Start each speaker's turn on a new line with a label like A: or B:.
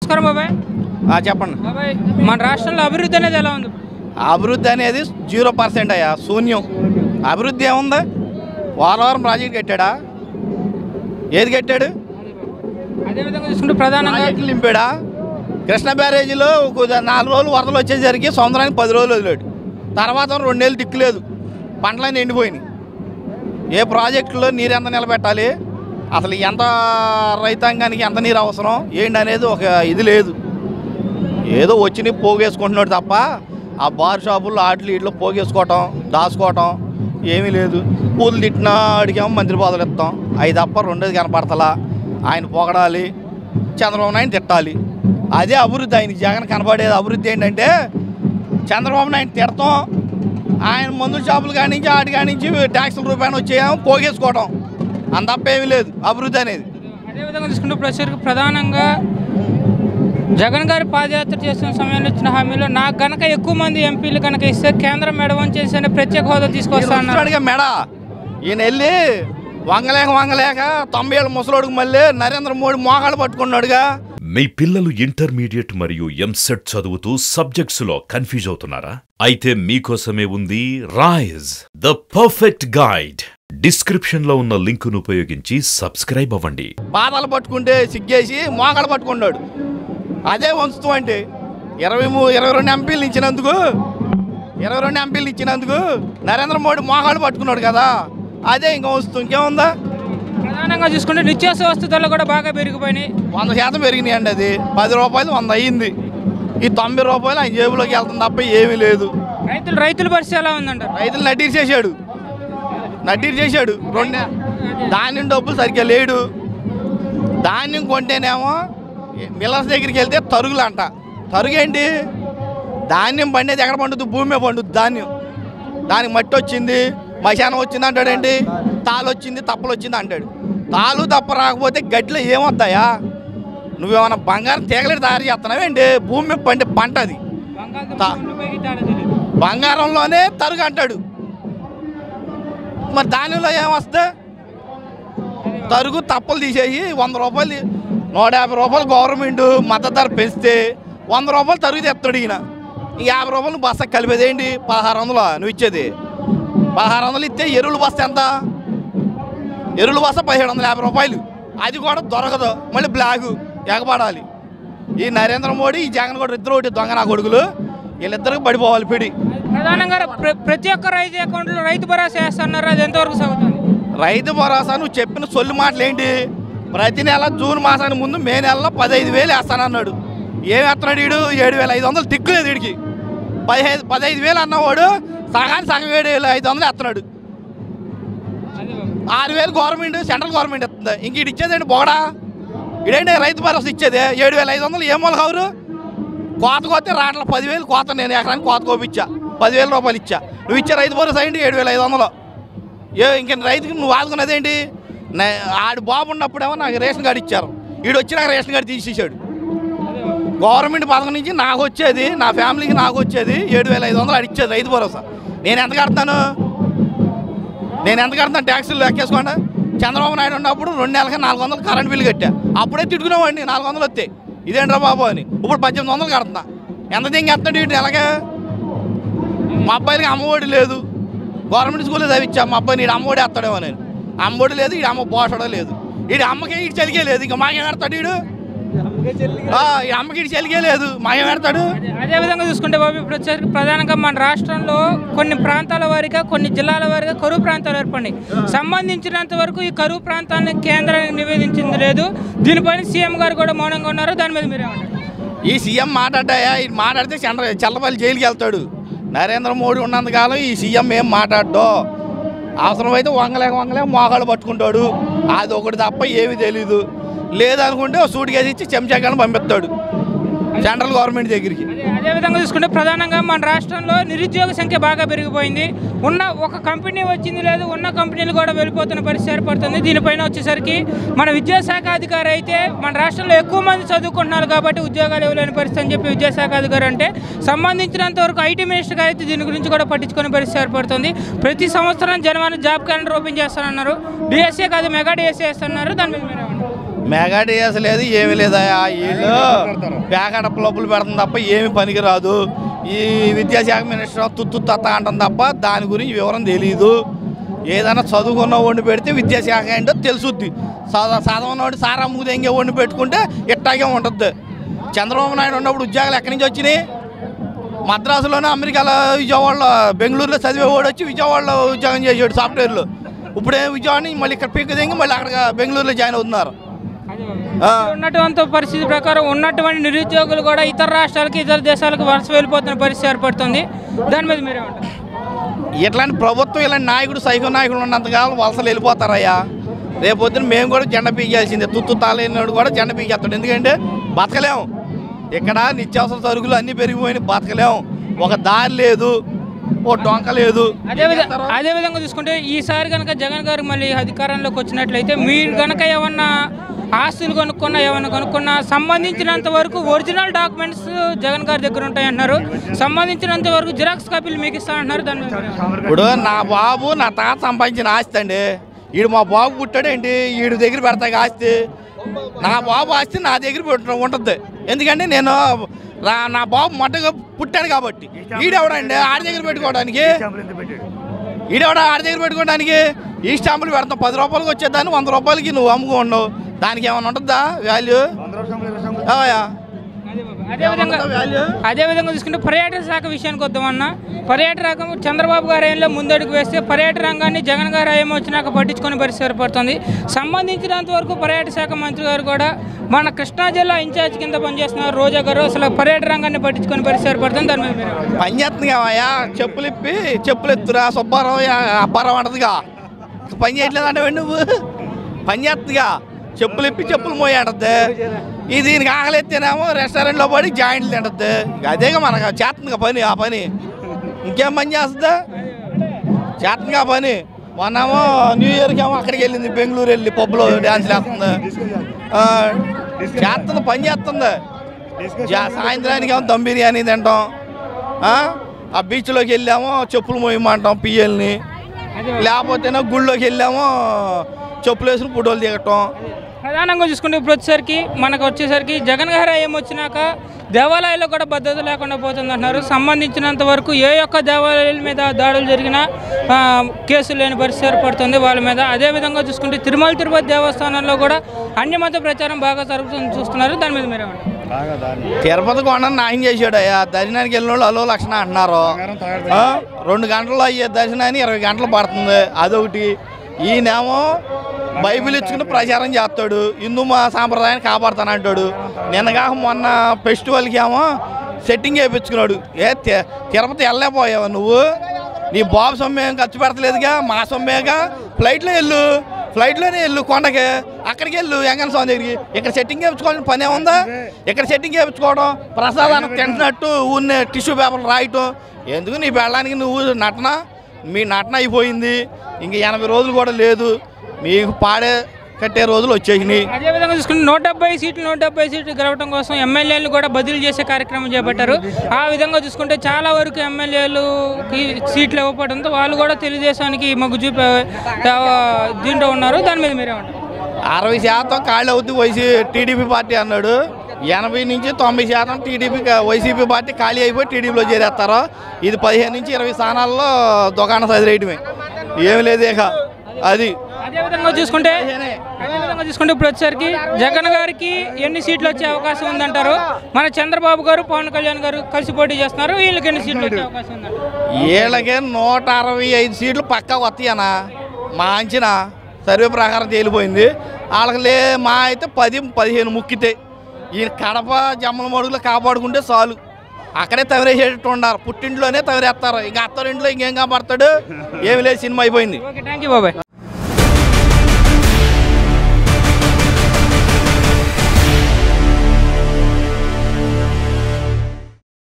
A: నమస్కారం బాబాయ్
B: ఆ, చెప్పండి
A: బాబాయ్ మన రాష్ట్రంలో అభివృద్ధి అనేది ఎలా ఉంది
B: అభివృద్ధి అనేది జీరో పర్సెంట్ అయ్యా శూన్యం అభివృద్ధి ఏముంది వారం వారం ప్రాజెక్ట్ కట్టాడా ఏది కట్టాడు
A: అదేవిధంగా చూసుకుంటే ప్రధానంగా
B: ప్రాజెక్టులు నింపాడా కృష్ణ బ్యారేజీలో ఒక నాలుగు రోజులు వరదలు వచ్చేసరికి సంవత్సరానికి పది రోజులు వదిలాడు తర్వాత రెండు నెలలు దిక్కులేదు పంటలన్నీ ఎండిపోయినాయి ఏ ప్రాజెక్టులో నీరు ఎంత నిలబెట్టాలి అసలు ఎంత రైతాంగానికి ఎంత నీరు అవసరం ఏంటి అనేది ఒక ఇది లేదు ఏదో వచ్చి పోగేసుకుంటున్నాడు తప్ప ఆ బార్ షాపుల్లో ఆటలు ఇట్లో పోగేసుకోవటం దాచుకోవటం ఏమీ లేదు పూలు తిట్టినా అడిగాము మంత్రి పదవులు ఇస్తాం అవి తప్ప రెండోది కనపడతలా ఆయన పొగడాలి చంద్రబాబు నాయుడు తిట్టాలి అదే అభివృద్ధి ఆయన జగన్ కనబడేది అభివృద్ధి ఏంటంటే చంద్రబాబు నాయుడు తిడతాం ఆయన మందుల షాపులు కానించి ఆటి కానించి ట్యాక్సుల రూపాయలు వచ్చేయం పోగేసుకోవటం అంత తప్ప ఏమీ లేదు అభివృద్ధి అనేది
A: అదేవిధంగా చూసుకుంటే ప్రస్తుతానికి ప్రధానంగా జగన్ గారి పాదయాత్ర చేస్తున్న సమయంలో ఇచ్చిన హామీలో నాకు గనక ఎక్కువ మంది ఎంపీలు కనుక ఇస్తే కేంద్రం మెడవం చేసి ప్రత్యేక హోదా తీసుకొస్తా అన్నారు
B: వస్తున్నాడుగా మెడ ఈయన వెళ్ళి వంగలేక వంగలేక తొంభై ఏళ్ళ ముసలోడుకు మళ్ళీ నరేంద్ర మోడీ మోకాళ్ళు పట్టుకున్నాడుగా
C: మీ పిల్లలు ఇంటర్మీడియట్ మరియు ఎంసెట్ చదువుతూ సబ్జెక్ట్స్ లో కన్ఫ్యూజ్ అవుతున్నారా అయితే మీకోసమే ఉంది rise the perfect guide description లో ఉన్న లింకును ఉపయోగించి సబ్స్క్రైబ్ అవ్వండి
B: పాదాలు పట్టుకుంటే సిగ్గేసి మోకాళ్ళు పట్టుకున్నాడు అదే వంచుతూ అంటే ఇరవై మూ ఇరవై రెండు ఎంపీలు ఇచ్చినందుకు ఇరవై రెండు ఎంపీలు ఇచ్చినందుకు నరేంద్ర మోడీ మోకాళ్ళు పట్టుకున్నాడు కదా అదే ఇంకా వస్తూ ఇంకేముందా
A: ప్రధానంగా చూసుకుంటే నిత్యావసర వస్తు ధరలు కూడా బాగా పెరిగిపోయినాయి
B: వంద శాతం పెరిగినాయి అండి అది పది రూపాయలు వంద అయ్యింది ఈ తొంభై రూపాయలు ఆయన జేబులోకి వెళ్తుంది తప్ప ఏమీ లేదు
A: రైతులు రైతుల పరిస్థితి ఎలా ఉందంటారు
B: రైతులు నడ్డీరు చేశాడు నడ్డీరు చేశాడు రెండు ధాన్యం డబ్బులు సరిగ్గా లేడు ధాన్యం కొంటేనేమో మిల్లర్స్ దగ్గరికి వెళ్తే తరుగులు అంట తరుగేంటి ధాన్యం పండేది ఎక్కడ పండుద్ది భూమి మీద పండుద్ది ధాన్యం దానికి మట్టి వచ్చింది మశానం వచ్చింది అంటాడేంటి తాలు వచ్చింది తప్పలు వచ్చింది అంటాడు తాలు తప్ప రాకపోతే గడ్డిలో ఏమొద్దాయా నువ్వేమన్నా బంగారం తీగలేడు తయారు చేస్తున్నావేంటి భూమి మీద పండే పంట అది తా- బంగారంలోనే తరుగు అంటాడు మరి ధాన్యంలో ఏమొస్తే తరుగు తప్పలు తీసేసి వంద రూపాయలు తీ- నూట యాభై రూపాయలు గవర్నమెంట్ మద్దతు ధర పెంచితే వంద రూపాయలు తరుగు తెస్తాడు ఈయన ఈ యాభై రూపాయలు బస్తా కలిపేది ఏంటి పదహారు వందలు నువ్వు ఇచ్చేది పదహారు వందలు ఇస్తే ఎరువులు బస్తా ఎంత ఎరువులు బస్తా పదిహేడు వందల యాభై రూపాయలు అది కూడా దొరకదు మళ్ళీ బ్లాగు ఎగబడాలి ఈ నరేంద్ర మోడీ ఈ జగన్ కూడా ఇద్దరు ఒకటి దొంగ నా కొడుకులు వీళ్ళిద్దరికి పడిపోవాలి పిడి
A: ప్రధానంగా ప్ర- ప్రతి ఒక్క రైతు అకౌంట్లో రైతు భరోసా వేస్తున్నారు అది ఎంతవరకు సాగుతుంది
B: రైతు భరోసా నువ్వు చెప్పిన సొల్లు మాటలు ఏంటి ప్రతి నెల జూన్ మాసానికి ముందు మే నెలలో పదహైదు వేలు వేస్తానన్నాడు ఏం వేస్తున్నాడు వీడు ఏడు వేల ఐదు వందలు దిక్కులేదు వీడికి పదిహైదు పదహైదు వేలు అన్నవాడు సగానికి సగం ఏడు వేల ఐదు వందలు వేస్తున్నాడు ఆరు వేలు గవర్నమెంట్ సెంట్రల్ గవర్నమెంట్ ఇస్తుంది ఇంక ఇటు ఇచ్చేదేంటి బోడా ఇదేంటి రైతు భరోసా ఇచ్చేది ఏడు వేల ఐదు వందలు ఏం మూల కవరు కోత కోతే రాట్ల పదివేలు కోత నేను ఎకరానికి కోత కోపిచ్చా పదివేల రూపాయలు ఇచ్చా నువ్వు ఇచ్చే రైతు భరోసా ఏంటి ఏడు వేల ఐదు వందలు ఏ ఇంక రైతుకి నువ్వు ఆదుకున్నది ఏంటి నే- ఆడు బాబు ఉన్నప్పుడేమో నాకు రేషన్ కార్డు ఇచ్చారు ఈడు వచ్చి నాకు రేషన్ కార్డు తీసేసాడు గవర్నమెంట్ పథకం నుంచి నాకు వచ్చేది నా ఫ్యామిలీకి నాకు వచ్చేది ఏడు వేల ఐదు వందలు అడిచ్చేది రైతు భరోసా నేను ఎంత కడతాను నేను ఎంత కడతాను ట్యాక్సీలు లెక్కేసుకోండి చంద్రబాబు నాయుడు ఉన్నప్పుడు రెండు నెలలకి నాలుగు వందలు కరెంట్ బిల్లు కట్టా అప్పుడే తిట్టుకునేవాడిని నాలుగు వందలు వస్తాయి ఇదేంట్రా బాబు అని ఇప్పుడు పద్దెనిమిది వందలు కడుతున్నా ఎంత దింగేస్తాడు వీటి నెలగా మా అబ్బాయికి అమ్మఒడి లేదు గవర్నమెంట్ స్కూల్లో చదివించా మా అబ్బాయి నీడు అమ్మఒడి వేస్తాడేమో నేను అమ్మఒడి లేదు ఈ అమ్మ పోషడం లేదు వీడి అమ్మకి ఇటు చలిగే లేదు ఇంకా మాకేం పెడతాడు వీడు ఆ, ఈ అమ్మకి ఇటు చలిగే లేదు మాకేం పెడతాడు
A: అదే విధంగా చూసుకుంటే బాబు ఇప్పుడు వచ్చేసరికి ప్రధానంగా మన రాష్ట్రంలో కొన్ని ప్రాంతాల వారిగా కొన్ని జిల్లాల వారిగా కరువు ప్రాంతాలు ఏర్పడినాయి సంబంధించినంత వరకు ఈ కరువు ప్రాంతాలను కేంద్రానికి నివేదించింది లేదు దీనిపైన సీఎం గారు కూడా మౌనంగా ఉన్నారు దాని మీద మీరేమంటారు
B: ఈ సీఎం మాట్లాడ్డాయా ఈ మాట్లాడితే చంద్ర చల్లపల్లి జైలుకి వెళ్తాడు నరేంద్ర మోడీ ఉన్నంతకాలం ఈ సీఎం ఏం మాట్లాడో అవసరమైతే వంగలేక వంగలేక మోకాళ్ళు పట్టుకుంటాడు అది ఒకటి తప్ప ఏమీ తెలీదు లేదనుకుంటే ఓ సూట్ కేసి ఇచ్చి చెంచాకాలను పంపిస్తాడు సెంట్రల్ గవర్నమెంట్ దగ్గరికి
A: అదే అదే విధంగా చూసుకుంటే ప్రధానంగా మన రాష్ట్రంలో నిరుద్యోగ సంఖ్య బాగా పెరిగిపోయింది ఉన్న ఒక కంపెనీ వచ్చింది లేదు ఉన్న కంపెనీలు కూడా వెళ్ళిపోతున్న పరిస్థితి ఏర్పడుతుంది దీనిపైన వచ్చేసరికి మన విద్యాశాఖ అధికారి అయితే మన రాష్ట్రంలో ఎక్కువ మంది చదువుకుంటున్నారు కాబట్టి ఉద్యోగాలు ఇవ్వలేని పరిస్థితి అని చెప్పి విద్యాశాఖ అధికారి అంటే సంబంధించినంత వరకు ఐటీ మినిస్టర్ గారు అయితే దీని గురించి కూడా పట్టించుకునే పరిస్థితి ఏర్పడుతుంది ప్రతి సంవత్సరం జనవరి జాబ్ క్యాలెండర్ ఓపెన్ చేస్తానన్నారు డిఎస్ఏ కాదు మెగా డిఎస్ఏ వేస్తున్నారు దాని మీద మీరేమంటారు
B: మెగా డిఎస్ లేదు ఏమీ లేదా వీళ్ళు ప్యాకెట్ క్లబ్బులు పెడుతుంది తప్ప ఏమి పనికిరాదు ఈ విద్యాశాఖ మినిస్టర్ తుత్తు తత్త అంటుంది తప్ప దాని గురించి వివరం తెలియదు ఏదైనా చదువుకున్న వండి పెడితే విద్యాశాఖ ఏంటో తెలుసుద్ది చదువు చదవనోడు సారా మూదెంగే వండి పెట్టుకుంటే ఇట్టాగే ఉంటుంది చంద్రబాబు నాయుడు ఉన్నప్పుడు ఉద్యోగాలు ఎక్కడి నుంచి వచ్చినాయి మద్రాసులోనే అమెరికాలో విజయవాడలో బెంగళూరులో చదివేవాడు వచ్చి విజయవాడలో ఉద్యోగం చేసాడు సాఫ్ట్వేర్లో ఇప్పుడే విజయవాడ నుంచి మళ్ళీ ఇక్కడ పీక్ దిగి మళ్ళీ అక్కడ బెంగళూరులో జాయిన్ అవుతున్నారు ఆ.
A: ఉన్నటువంటి పరిస్థితి ప్రకారం ఉన్నటువంటి నిరుద్యోగులు కూడా ఇతర రాష్ట్రాలకి ఇతర దేశాలకు వలస వెళ్ళిపోతున్న పరిస్థితి ఏర్పడుతుంది దాని మీద మీరేమంటారు
B: ఇట్లాంటి ప్రభుత్వం ఇలాంటి నాయకుడు సైకో నాయకుడు ఉన్నంతకాలం వలసలు వెళ్ళిపోతారయ్యా రేపొద్దున మేము కూడా జెండ పీకేయాల్సిందే తుత్తు తాలేనాడు కూడా జెండ పీకేస్తాడు ఎందుకంటే బతకలేము ఇక్కడ నిత్యావసర సరుకులు అన్నీ పెరిగిపోయినాయి బతకలేము ఒక దారి లేదు ఓ డొంక లేదు
A: అదే విధంగా అదే విధంగా చూసుకుంటే ఈసారి కనుక జగన్ గారు మళ్ళీ అధికారంలోకి వచ్చినట్లయితే మీరు కనుక ఏమన్నా ఆస్తులు కొనుక్కున్నా ఏమన్నా కొనుక్కున్నా సంబంధించినంత వరకు ఒరిజినల్ డాక్యుమెంట్స్ జగన్ గారి దగ్గర ఉంటాయి అంటున్నారు సంబంధించినంత వరకు జిరాక్స్ కాపీలు మీకు ఇస్తా అంటున్నారు దాని మీద మీరేమంటారు?
B: ఇప్పుడు నా బాబు నా తాత సంపాదించిన ఆస్తి అండి ఈడు మా బాబు పుట్టాడేంటి ఈడు దగ్గర పెడతాయి ఆస్తి నా బాబు ఆస్తి నా దగ్గర పెట్ట- ఉంటుంది ఎందుకంటే నేను రా- నా బాబు మొట్టగా పుట్టాడు కాబట్టి ఈడెవడండి ఆడి దగ్గర పెట్టుకోవడానికి ఈడెవడ ఆడి దగ్గర పెట్టుకోవడానికి ఈ స్టాంపులు పెడతాం పది రూపాయలకి వచ్చేదాన్ని వంద రూపాయలకి నువ్వు అమ్ముకోండు దానికి ఏమైనా ఉంటుందా వాల్యూ అవయా
A: అదే విధంగా
B: వాల్యూ
A: అదే విధంగా చూసుకుంటే పర్యాటక శాఖ విషయానికి వద్దామన్నా పర్యాటక రంగం చంద్రబాబు గారి హయాంలో ముందడుగు వేస్తే పర్యాటక రంగాన్ని జగన్ గారు హయాం వచ్చినాక పట్టించుకొని పరిస్థితి ఏర్పడుతుంది సంబంధించినంత వరకు పర్యాటక శాఖ మంత్రి గారు కూడా మన కృష్ణా జిల్లా ఇన్ఛార్జ్ కింద పనిచేస్తున్నారు రోజా గారు అసలు పర్యాటక రంగాన్ని పట్టించుకొని పరిస్థితి ఏర్పడుతుంది దాని మీద మీరు ఏమంటారు?
B: పని చేస్తుంది కావయ్యా చెప్పులు ఇప్పి చెప్పులు ఎత్తురా సుబ్బారావు యా- అప్పారావు అంటదిగా పని చేయట్లేదు అంటే నువ్వు పని చేస్తుందిగా చెప్పులు ఇప్పి చెప్పులు మోయి అంటద్ది ఇది దీనికి ఆకలి ఎత్తేనేమో రెస్టారెంట్లో పడి జాయింట్లు తింటద్ది ఇక అదేగా మనకు చేస్తుందిగా పని ఆ పని ఇంకేం పని చేస్తుందా చేస్తుందిగా పని మొన్నేమో న్యూ ఇయర్కి ఏమో అక్కడికి వెళ్ళింది బెంగళూరు వెళ్ళి పబ్లో డ్యాన్స్ వేస్తుంది ఆ, చేస్తుంది పని చేస్తుంది జా- సాయంత్రానికి ఏమో దమ్ బిర్యానీ తింటాం ఆ? ఆ బీచ్లోకి వెళ్ళామో చెప్పులు మోయమంటాం పియ్యల్ని లేకపోతేనో గుళ్ళోకి వెళ్ళామో చెప్పులు వేసుకుని ఫోటోలు దిగటం
A: ప్రధానంగా చూసుకుంటే ఇప్పుడు వచ్చేసరికి మనకు వచ్చేసరికి జగన్ గారు ఏం వచ్చినాక దేవాలయాల్లో కూడా భద్రత లేకుండా పోతుంది అంటున్నారు సంబంధించినంత వరకు ఏ ఒక్క దేవాలయాల మీద దాడులు జరిగినా ఆ, కేసులు లేని పరిస్థితి ఏర్పడుతుంది వాళ్ళ మీద అదే విధంగా చూసుకుంటే తిరుమల తిరుపతి దేవస్థానంలో కూడా అన్ని మత ప్రచారం బాగా జరుగుతుంది చూస్తున్నారు దాని మీద మీరేమంటారు
B: తిరుపతి కొండను నాయం చేశాడు అయ్యా దర్శనానికి వెళ్ళిన వాళ్ళు అలో లక్షణ అంటున్నారు ఆ? రెండు గంటల్లో అయ్యే దర్శనాన్ని ఇరవై గంటలు పడుతుంది అదొకటి ఈయనేమో బైబిల్ ఇచ్చుకుని ప్రచారం చేస్తాడు హిందూ మా సాంప్రదాయాన్ని కాపాడుతానంటాడు నిన్నగాక మొన్న ఫెస్టివల్కి ఏమో సెట్టింగ్ వేయించుకున్నాడు ఏ తి- తిరుపతి వెళ్ళలేకపోయావా నువ్వు నీ బాబు సొమ్మేం ఖర్చు పెడతలేదుగా మా సొమ్మేగా ఫ్లైట్లో వెళ్ళు ఫ్లైట్లోనే వెళ్ళు కొండకి అక్కడికి వెళ్ళు వెంకన్న స్వామి దగ్గరికి ఇక్కడ సెట్టింగ్ వేయించుకోవాలని పని ఏముందా ఇక్కడ సెట్టింగ్ వేయించుకోవడం ప్రసాదానికి తింటున్నట్టు ఊరినే టిష్యూ పేపర్లు రాయటం ఎందుకు నీ పెళ్ళడానికి నువ్వు నటన మీ నటన అయిపోయింది ఇంక ఎనభై రోజులు కూడా లేదు మీకు పాడే కట్టే రోజులు వచ్చేసినాయి
A: అదే విధంగా చూసుకుంటే నూట డెబ్బై సీట్లు నూట డెబ్బై సీట్లు గెలవడం కోసం ఎమ్మెల్యేలు కూడా బదిలీ చేసే కార్యక్రమం చేపట్టారు ఆ విధంగా చూసుకుంటే చాలా వరకు ఎమ్మెల్యేలుకి సీట్లు ఇవ్వడంతో వాళ్ళు కూడా తెలుగుదేశానికి మొగ్గు చూపే ఆ, దీంట్లో ఉన్నారు దాని మీద మీరేమంటారు
B: అరవై శాతం ఖాళీ అవుద్ది వైసీ టీడీపీ పార్టీ అన్నాడు ఎనభై నుంచి తొంభై శాతం టీడీపీ వైసీపీ పార్టీ ఖాళీ అయిపోయి టీడీపీలో చేరేస్తారు ఇది పదిహేను నుంచి ఇరవై స్థానాల్లో దుకాణం సదిరేయటమే ఏమి లేదు ఇక అది
A: అదే విధంగా చూసుకుంటే అదే విధంగా చూసుకుంటే ఇప్పుడు వచ్చేసరికి జగన్ గారికి ఎన్ని సీట్లు వచ్చే అవకాశం ఉందంటారు మన చంద్రబాబు గారు పవన్ కళ్యాణ్ గారు కలిసి పోటీ చేస్తున్నారు వీళ్ళకి ఎన్ని సీట్లు వచ్చే అవకాశం ఉందంటారు
B: వీళ్ళకి నూట అరవై ఐదు సీట్లు పక్కా వస్తాయనా మా అంచనా సర్వే ప్రకారం తేలిపోయింది వాళ్ళకి లే మా అయితే పది పదిహేను ముక్కితే ఈ కడప జమ్మల మడుగులో కాపాడుకుంటే చాలు అక్కడే తవరేసేటట్టు ఉండారు పుట్టింట్లోనే తవరేస్తారు ఇంకా అత్తారింట్లో ఇంకేం కాపాడతాడు ఏమి లేదు సినిమా అయిపోయింది
A: ఓకే థ్యాంక్ యూ బాబాయ్